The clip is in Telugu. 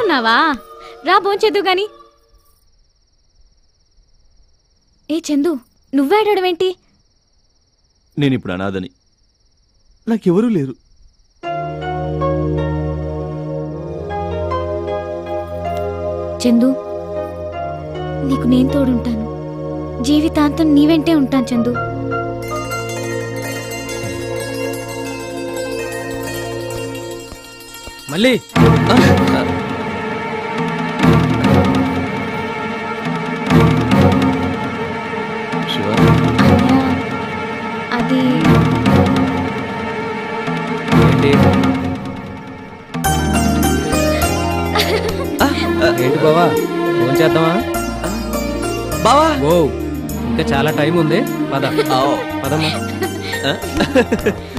ఉన్నావా రా భోంచేద్దు గాని ఏ చందు నువ్వేడవేంటి నేను ఇప్పుడు అనాథని నాకెవరూ లేరు చందు నీకు నేను తోడుంటాను జీవితాంతం నీ వెంటే ఉంటాను చందు మళ్ళీ శివ అన్నయ్య, అది ఏంటి ఏంటి బావా ఫోన్ చేద్దామా బావా ఓ ఇంకా చాలా టైం ఉంది పద ఆవ్. పదమ్మా